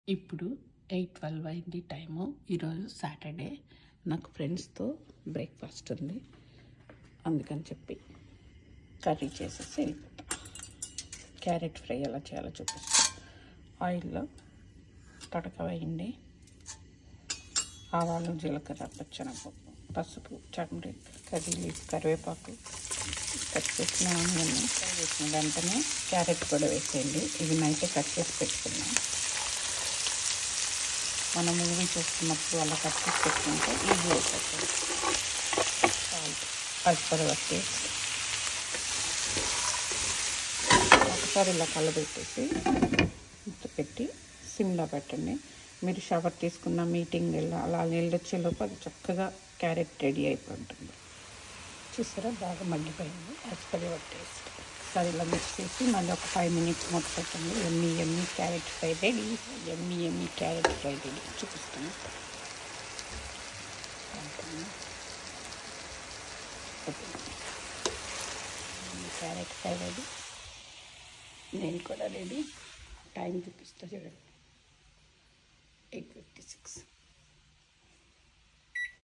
ఇప్పుడు eight twelve అయింది time ఈరోజు సాటర్డే నాకు ఫ్రెండ్స్తో బ్రేక్ఫాస్ట్ ఉంది అందుకని చెప్పి కర్రీ చేసేసి వెళ్ళిపోతా క్యారెట్ ఫ్రై ఎలా చేయాలో చూపిస్తా ఆయిల్లో తడక వేయండి ఆవాలు జీలకర్ర పచ్చనపప్పు పసుపు చమరి కర్రీ లీఫ్ కరివేపాకు కట్ చేసిన ఆనియన్ ఫ్రై చేసిన వెంటనే క్యారెట్ కూడా వేసేయండి ఇవి నైటే కట్ చేసి పెట్టుకున్నాం మనం మూవీ చూస్తున్నప్పుడు అలా కట్ చేసి పెట్టుకుంటే ఈజీ అయిపోతుంది salt as per our taste ఒకసారి ఇలా కలబెట్టేసి మూత పెట్టి సిమ్లో పెట్టండి మీరు షవర్ తీసుకున్న మీటింగ్ వెళ్ళి అలా వెళ్ళొచ్చేలోపు అది చక్కగా క్యారెట్ రెడీ అయిపోతుంది చూసారా బాగా మగ్గిపోయింది యాజ్ పర్ యువర్ టేస్ట్ ఒకసారి ఇలా మిక్స్ చేసి మళ్ళీ ఒక ఫైవ్ మినిట్స్ మూత పెట్టండి ఎమ్మి ఎమ్మి క్యారెట్ ఫ్రై రెడీ ఎమ్మి ఎమ్మి క్యారెట్ ఫ్రై రెడీ చూపిస్తాను క్యారెట్ ఫ్రై రెడీ నేను కూడా రెడీ టైం చూపిస్తా చూడండి ఎయిట్ ఫిఫ్టీ సిక్స్